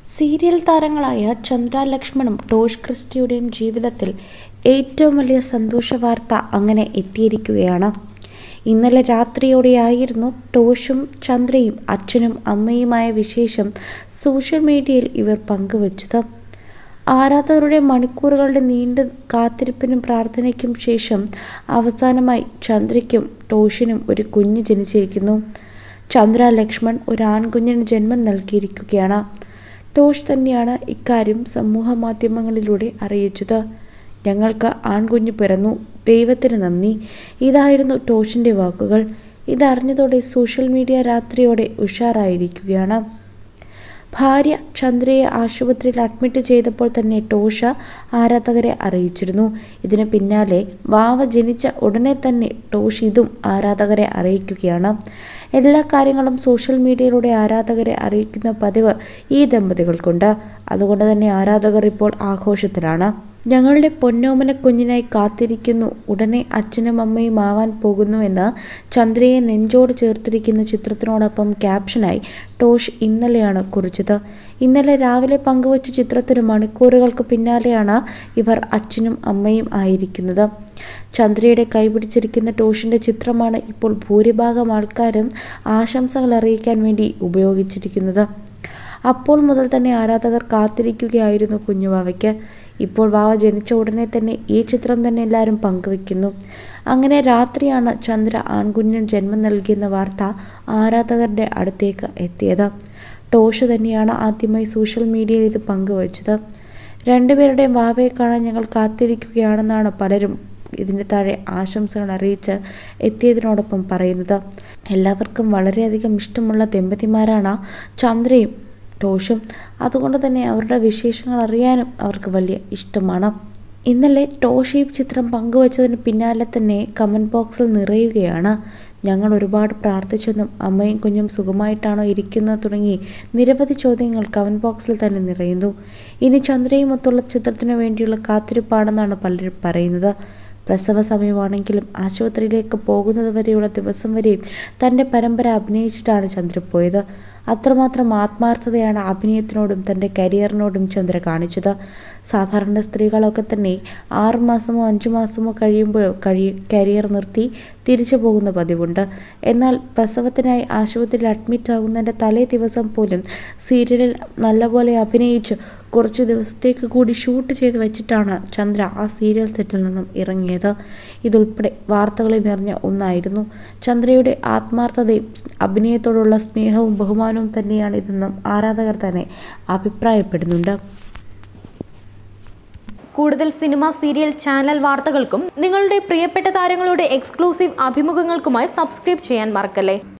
serial താരങ്ങളായ Chandra ലക്ഷ്മണും Tosh ക്രിസ്റ്റിയുടെയും ജീവിതത്തിൽ ഏറ്റവും വലിയ സന്തോഷ വാർത്ത അങ്ങനെ എത്തിയിരിക്കുകയാണ് ഇന്നലെ രാത്രിയോടെയായിരുന്നു ടോഷും ചന്ദ്രയും അച്ഛനും അമ്മയുമായ വിശേഷം സോഷ്യൽ മീഡിയയിൽ ഇവർ പങ്കുവച്ചത് ആരാധകരുടെ മണിക്കൂറുകളുടെ നീണ്ട കാത്തിരിപ്പിനും പ്രാർത്ഥനയ്ക്കും ശേഷം അവസാനമായി ചന്ദ്രയ്ക്കും ടോഷിനും ഒരു കുഞ്ഞ് ജനിച്ചിരിക്കുന്നു ചന്ദ്ര ലക്ഷ്മൺ ഒരു ആൺകുഞ്ഞിന് ജന്മം നൽകിയിരിക്കുകയാണ് ടോഷ് തന്നെയാണ് ഇക്കാര്യം സമൂഹ മാധ്യമങ്ങളിലൂടെ അറിയിച്ചത് ഞങ്ങൾക്ക് ആൺകുഞ്ഞ് പിറന്നു ദൈവത്തിന് നന്ദി ഇതായിരുന്നു ടോഷിൻ്റെ വാക്കുകൾ ഇതറിഞ്ഞതോടെ സോഷ്യൽ മീഡിയ രാത്രിയോടെ ഉഷാറായിരിക്കുകയാണ് ഭാര്യ ചന്ദ്രയെ ആശുപത്രിയിൽ അഡ്മിറ്റ് ചെയ്തപ്പോൾ തന്നെ ടോഷ ആരാധകരെ അറിയിച്ചിരുന്നു ഇതിന് പിന്നാലെ വാവ ജനിച്ച ഉടനെ തന്നെ ടോഷ് ഇതും ആരാധകരെ അറിയിക്കുകയാണ് എല്ലാ കാര്യങ്ങളും സോഷ്യൽ മീഡിയയിലൂടെ ആരാധകരെ അറിയിക്കുന്ന പതിവ് ഈ ദമ്പതികൾക്കുണ്ട് അതുകൊണ്ട് തന്നെ ആരാധകർ ഇപ്പോൾ ആഘോഷത്തിലാണ് ഞങ്ങളുടെ പൊന്നോമന കുഞ്ഞിനായി കാത്തിരിക്കുന്നു ഉടനെ അച്ഛനും അമ്മയും ആവാൻ പോകുന്നുവെന്ന് ചന്ദ്രയെ നെഞ്ചോട് ചേർത്തിരിക്കുന്ന ചിത്രത്തിനോടൊപ്പം ക്യാപ്ഷനായി ടോഷ് ഇന്നലെയാണ് കുറിച്ചത് ഇന്നലെ രാവിലെ പങ്കുവച്ച ചിത്രത്തിന് മണിക്കൂറുകൾക്ക് പിന്നാലെയാണ് ഇവർ അച്ഛനും അമ്മയും ആയിരിക്കുന്നത് ചന്ദ്രയുടെ കൈപിടിച്ചിരിക്കുന്ന ടോഷിൻ്റെ ചിത്രമാണ് ഇപ്പോൾ ഭൂരിഭാഗം ആൾക്കാരും ആശംസകൾ അറിയിക്കാൻ വേണ്ടി ഉപയോഗിച്ചിരിക്കുന്നത് അപ്പോൾ മുതൽ തന്നെ ആരാധകർ കാത്തിരിക്കുകയായിരുന്നു കുഞ്ഞുവാവയ്ക്ക് ഇപ്പോൾ വാവ ജനിച്ച ഉടനെ തന്നെ ഈ ചിത്രം തന്നെ എല്ലാവരും പങ്കുവെക്കുന്നു അങ്ങനെ രാത്രിയാണ് ചന്ദ്ര ആൺകുഞ്ഞിന് ജന്മം നൽകിയെന്ന വാർത്ത ആരാധകരുടെ അടുത്തേക്ക് എത്തിയത് ടോഷ് തന്നെയാണ് ആദ്യമായി സോഷ്യൽ മീഡിയയിൽ ഇത് പങ്കുവച്ചത് രണ്ടുപേരുടെയും വാവയെ കാണാൻ ഞങ്ങൾ കാത്തിരിക്കുകയാണെന്നാണ് പലരും ഇതിന് താഴെ ആശംസകൾ അറിയിച്ച് എത്തിയതിനോടൊപ്പം പറയുന്നത് എല്ലാവർക്കും വളരെയധികം ഇഷ്ടമുള്ള ദമ്പതിമാരാണ് ചന്ദ്രയും ടോഷും അതുകൊണ്ട് തന്നെ അവരുടെ വിശേഷങ്ങൾ അറിയാനും അവർക്ക് വലിയ ഇഷ്ടമാണ് ഇന്നലെ ടോഷ് ഈ ചിത്രം പങ്കുവച്ചതിന് പിന്നാലെ തന്നെ കമൻറ്റ് ബോക്സിൽ നിറയുകയാണ് ഞങ്ങൾ ഒരുപാട് പ്രാർത്ഥിച്ചെന്നും അമ്മയും കുഞ്ഞും സുഖമായിട്ടാണോ ഇരിക്കുന്നത് തുടങ്ങി നിരവധി ചോദ്യങ്ങൾ കമൻറ്റ് ബോക്സിൽ തന്നെ നിറയുന്നു ഇനി ചന്ദ്രയുമൊത്തുള്ള ചിത്രത്തിന് വേണ്ടിയുള്ള കാത്തിരിപ്പാണെന്നാണ് പലരും പറയുന്നത് പ്രസവ സമയമാണെങ്കിലും ആശുപത്രിയിലേക്ക് പോകുന്നത് വരെയുള്ള ദിവസം വരെയും തൻ്റെ പരമ്പര അഭിനയിച്ചിട്ടാണ് ചന്ദ്ര പോയത് അത്രമാത്രം ആത്മാർത്ഥതയാണ് അഭിനയത്തിനോടും തൻ്റെ കരിയറിനോടും ചന്ദ്ര കാണിച്ചത് സാധാരണ സ്ത്രീകളൊക്കെ തന്നെ ആറ് മാസമോ അഞ്ചു മാസമോ കഴിയുമ്പോൾ കഴി കരിയർ നിർത്തി തിരിച്ചു പോകുന്ന പതിവുണ്ട് എന്നാൽ പ്രസവത്തിനായി ആശുപത്രിയിൽ അഡ്മിറ്റ് ആകുന്നതിൻ്റെ തലേ ദിവസം പോലും സീരിയലിൽ നല്ലപോലെ അഭിനയിച്ച് കുറച്ച് ദിവസത്തേക്ക് കൂടി ഷൂട്ട് ചെയ്ത് വെച്ചിട്ടാണ് ചന്ദ്ര ആ സീരിയൽ സെറ്റിൽ നിന്നും ഇറങ്ങിയത് ഇതുൾപ്പെടെ വാർത്തകളിൽ നിറഞ്ഞ ഒന്നായിരുന്നു ചന്ദ്രയുടെ ആത്മാർത്ഥതയും അഭിനയത്തോടുള്ള സ്നേഹവും ബഹുമാനവും തന്നെയാണ് ഇതെന്നും ആരാധകർ തന്നെ അഭിപ്രായപ്പെടുന്നുണ്ട് കൂടുതൽ സിനിമ സീരിയൽ ചാനൽ വാർത്തകൾക്കും നിങ്ങളുടെ പ്രിയപ്പെട്ട താരങ്ങളുടെ എക്സ്ക്ലൂസീവ് അഭിമുഖങ്ങൾക്കുമായി സബ്സ്ക്രൈബ് ചെയ്യാൻ മറക്കല്ലേ